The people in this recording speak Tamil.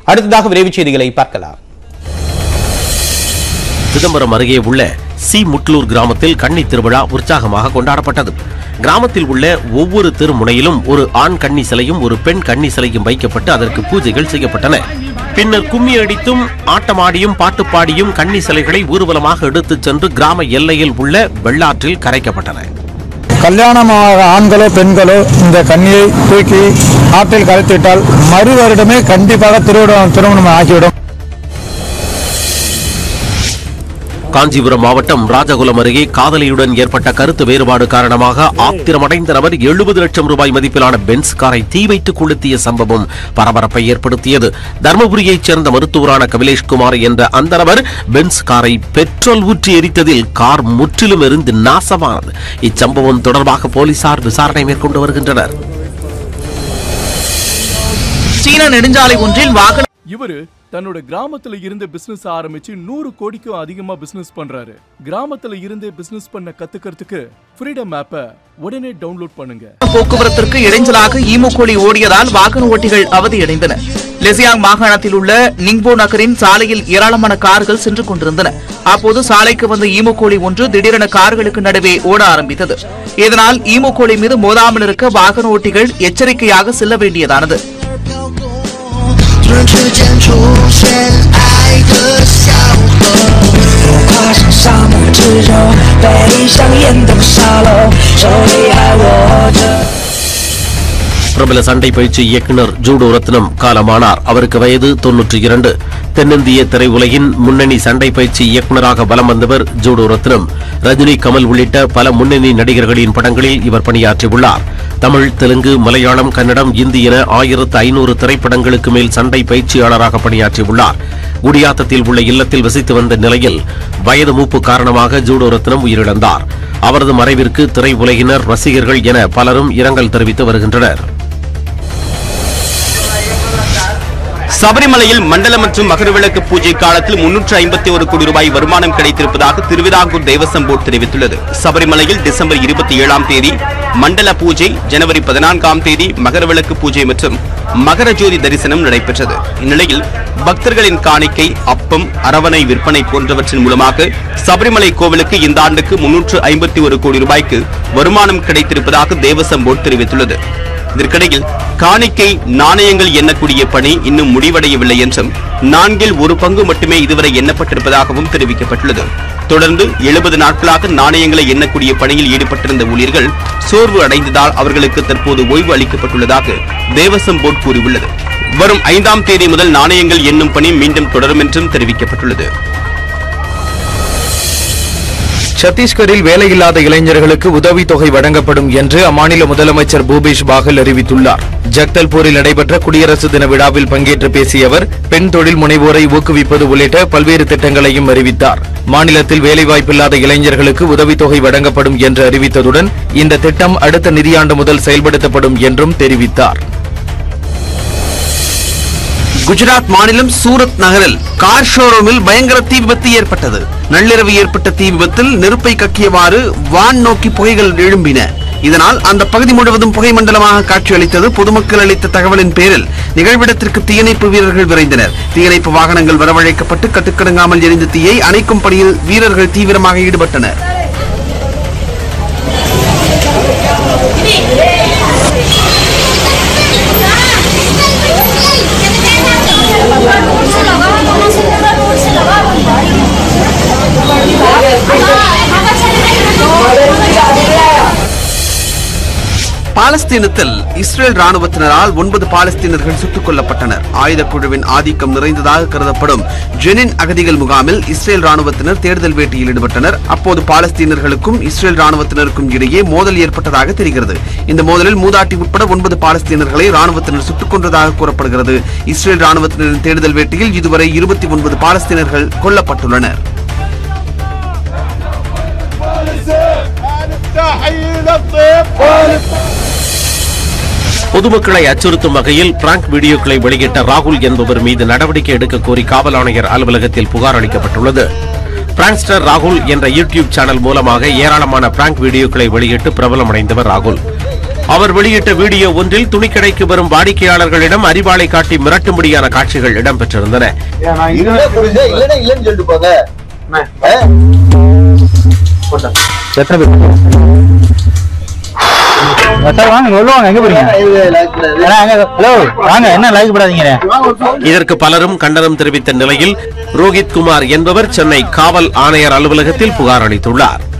அடுத்ததாக விரைவுச் செய்திகளை பார்க்கலாம் சிதம்பரம் அருகே உள்ள சி முட்லூர் கிராமத்தில் கன்னி திருவிழா உற்சாகமாக கொண்டாடப்பட்டது கிராமத்தில் உள்ள ஒவ்வொரு திருமுனையிலும் ஒரு ஆண் கன்னி சிலையும் ஒரு பெண் கன்னி சிலையும் வைக்கப்பட்டு அதற்கு பூஜைகள் செய்யப்பட்டன பின்னர் கும்மி அடித்தும் ஆட்டமாடியும் பாட்டு பாடியும் கன்னி சிலைகளை ஊர்வலமாக எடுத்துச் சென்று கிராம எல்லையில் உள்ள வெள்ளாற்றில் கரைக்கப்பட்டன கல்யாணமாக ஆண்களோ பெண்களோ இந்த கன்னியை தூக்கி ஆற்றில் கரைத்துவிட்டால் மறு வருடமே கண்டிப்பாக திருவிடம் திருமணம் ஆகிவிடும் காஞ்சிபுரம் மாவட்டம் ராஜகுலம் அருகே காதலியுடன் ஏற்பட்ட கருத்து வேறுபாடு காரணமாக ஆத்திரமடைந்த நபர் எழுபது லட்சம் ரூபாய் மதிப்பிலான பென்ஸ் காரை தீ வைத்து கொளுத்திய சம்பவம் பரபரப்பை ஏற்படுத்தியது தருமபுரியைச் சேர்ந்த மருத்துவரான கபிலேஷ்குமார் என்ற அந்த நபர் பென்ஸ் காரை பெட்ரோல் ஊற்றி எரித்ததில் கார் முற்றிலும் எரிந்து நாசமானது இச்சம்பவம் தொடர்பாக போலீசார் விசாரணை மேற்கொண்டு வருகின்றனர் சீன நெடுஞ்சாலை ஒன்றில் வாகன இவரு தன்னோட கிராமத்துல இருந்து பிசினஸ் ஆரம்பிச்சு நூறு கோடிக்கும் அதிகமா பிசினஸ் பண்றாரு கிராமத்துல இருந்தே பிசினஸ் பண்ண கத்துக்கிறதுக்கு ஃப்ரீடம் ஆப்பை உடனே டவுன்லோட் பண்ணுங்க போக்குவரத்திற்கு இடைஞ்சலாக ஈமுக்கோழி ஓடியதால் வாகன ஓட்டிகள் அவதியடைந்தனர் லெசியாங் மாகாணத்தில் உள்ள நிங்போ நகரின் சாலையில் ஏராளமான கார்கள் சென்று கொண்டிருந்தன அப்போது சாலைக்கு வந்த ஈமுக்கோழி ஒன்று திடீரென கார்களுக்கு நடுவே ஓட ஆரம்பித்தது இதனால் ஈமுக்கோழி மீது மோதாமல் இருக்க வாகன ஓட்டிகள் எச்சரிக்கையாக செல்ல வேண்டியதானது 突然之间出现爱的小河。我跨上沙漠之舟，背上烟斗沙漏，手里还握着。 பிரபல சண்டை பயிற்சி இயக்குனர் ஜூடோ ரத்னம் காலமானார் அவருக்கு வயது தொன்னூற்றி இரண்டு தென்னிந்திய திரையுலகின் முன்னணி சண்டை பயிற்சி இயக்குனராக வலம் வந்தவர் ஜூடோ ரத்னம் ரஜினி கமல் உள்ளிட்ட பல முன்னணி நடிகர்களின் படங்களில் இவர் பணியாற்றியுள்ளார் தமிழ் தெலுங்கு மலையாளம் கன்னடம் இந்தி என ஆயிரத்து ஐநூறு திரைப்படங்களுக்கு மேல் சண்டை பயிற்சியாளராக பணியாற்றியுள்ளார் குடியாத்தத்தில் உள்ள இல்லத்தில் வசித்து வந்த நிலையில் வயது மூப்பு காரணமாக ஜூடோ ரத்னம் உயிரிழந்தார் அவரது மறைவிற்கு திரையுலகினர் ரசிகர்கள் என பலரும் இரங்கல் தெரிவித்து வருகின்றனர் சபரிமலையில் மண்டல மற்றும் மகரவிளக்கு பூஜை காலத்தில் முன்னூற்று ஐம்பத்தி ஒரு கோடி ரூபாய் வருமானம் கிடைத்திருப்பதாக திருவிதாங்கூர் தேவசம் போர்டு தெரிவித்துள்ளது சபரிமலையில் டிசம்பர் இருபத்தி ஏழாம் தேதி மண்டல பூஜை ஜனவரி பதினான்காம் தேதி மகரவிளக்கு பூஜை மற்றும் மகர ஜோதி தரிசனம் நடைபெற்றது இந்நிலையில் பக்தர்களின் காணிக்கை அப்பம் அரவணை விற்பனை போன்றவற்றின் மூலமாக சபரிமலை கோவிலுக்கு இந்த ஆண்டுக்கு முன்னூற்று ஐம்பத்தி ஒரு கோடி ரூபாய்க்கு வருமானம் கிடைத்திருப்பதாக தேவசம் போர்டு தெரிவித்துள்ளது இதற்கிடையில் காணிக்கை நாணயங்கள் எண்ணக்கூடிய பணி இன்னும் முடிவடையவில்லை என்றும் நான்கில் ஒரு பங்கு மட்டுமே இதுவரை எண்ணப்பட்டிருப்பதாகவும் தெரிவிக்கப்பட்டுள்ளது தொடர்ந்து எழுபது நாட்களாக நாணயங்களை எண்ணக்கூடிய பணியில் ஈடுபட்டிருந்த ஊழியர்கள் சோர்வு அடைந்ததால் அவர்களுக்கு தற்போது ஓய்வு அளிக்கப்பட்டுள்ளதாக தேவசம் போர்டு கூறியுள்ளது வரும் ஐந்தாம் தேதி முதல் நாணயங்கள் எண்ணும் பணி மீண்டும் தொடரும் என்றும் தெரிவிக்கப்பட்டுள்ளது சத்தீஸ்கரில் வேலையில்லாத இளைஞர்களுக்கு உதவித்தொகை வழங்கப்படும் என்று அம்மாநில முதலமைச்சர் பூபேஷ் பாகல் அறிவித்துள்ளார் ஜக்தல்பூரில் நடைபெற்ற குடியரசு தின விழாவில் பங்கேற்று பேசிய அவர் பெண் தொழில் முனைவோரை ஊக்குவிப்பது உள்ளிட்ட பல்வேறு திட்டங்களையும் அறிவித்தார் மாநிலத்தில் வேலைவாய்ப்பில்லாத இளைஞர்களுக்கு உதவித்தொகை வழங்கப்படும் என்று அறிவித்ததுடன் இந்த திட்டம் அடுத்த நிதியாண்டு முதல் செயல்படுத்தப்படும் என்றும் தெரிவித்தார் குஜராத் மாநிலம் சூரத் நகரில் கார் ஷோரூமில் பயங்கர தீ விபத்து ஏற்பட்டது நள்ளிரவு ஏற்பட்ட தீ விபத்தில் நெருப்பை கக்கியவாறு வான் நோக்கி புகைகள் எழும்பின இதனால் அந்த பகுதி முழுவதும் புகை மண்டலமாக காட்சியளித்தது பொதுமக்கள் அளித்த தகவலின் பேரில் நிகழ்விடத்திற்கு தீயணைப்பு வீரர்கள் விரைந்தனர் தீயணைப்பு வாகனங்கள் வரவழைக்கப்பட்டு கட்டுக்கடங்காமல் எரிந்த தீயை அணைக்கும் பணியில் வீரர்கள் தீவிரமாக ஈடுபட்டனர் பாலஸ்தீனத்தில் இஸ்ரேல் ராணுவத்தினரால் ஒன்பது பாலஸ்தீனர்கள் சுட்டுக் கொல்லப்பட்டனர் ஆயுதக் குழுவின் ஆதிக்கம் நிறைந்ததாக கருதப்படும் ஜெனின் அகதிகள் முகாமில் இஸ்ரேல் ராணுவத்தினர் தேடுதல் வேட்டையில் ஈடுபட்டனர் அப்போது பாலஸ்தீனர்களுக்கும் இஸ்ரேல் ராணுவத்தினருக்கும் இடையே மோதல் ஏற்பட்டதாக தெரிகிறது இந்த மோதலில் மூதாட்டி உட்பட ஒன்பது பாலஸ்தீனர்களை ராணுவத்தினர் சுட்டுக் கொன்றதாக கூறப்படுகிறது இஸ்ரேல் ராணுவத்தினரின் தேடுதல் வேட்டையில் இதுவரை இருபத்தி ஒன்பது பாலஸ்தீனர்கள் கொல்லப்பட்டுள்ளனர் பொதுமக்களை அச்சுறுத்தும் வகையில் பிராங்க் வீடியோக்களை வெளியிட்ட ராகுல் என்பவர் மீது நடவடிக்கை எடுக்க கோரி காவல் ஆணையர் அலுவலகத்தில் புகார் அளிக்கப்பட்டுள்ளது பிராங்க்ஸ்டர் ராகுல் என்ற யூடியூப் சேனல் மூலமாக ஏராளமான பிராங்க் வீடியோக்களை வெளியிட்டு பிரபலமடைந்தவர் ராகுல் அவர் வெளியிட்ட வீடியோ ஒன்றில் துணிக்கடைக்கு வரும் வாடிக்கையாளர்களிடம் அறிவாளை காட்டி மிரட்டும்படியான காட்சிகள் இடம்பெற்றிருந்தன எத்தனை பேர் சார் வாங்க சொல்லுவாங்க எங்க போறீங்க ஹலோ வாங்க என்ன லைக் படாதீங்க இதற்கு பலரும் கண்டனம் தெரிவித்த நிலையில் ரோஹித் குமார் என்பவர் சென்னை காவல் ஆணையர் அலுவலகத்தில் புகார் அளித்துள்ளார்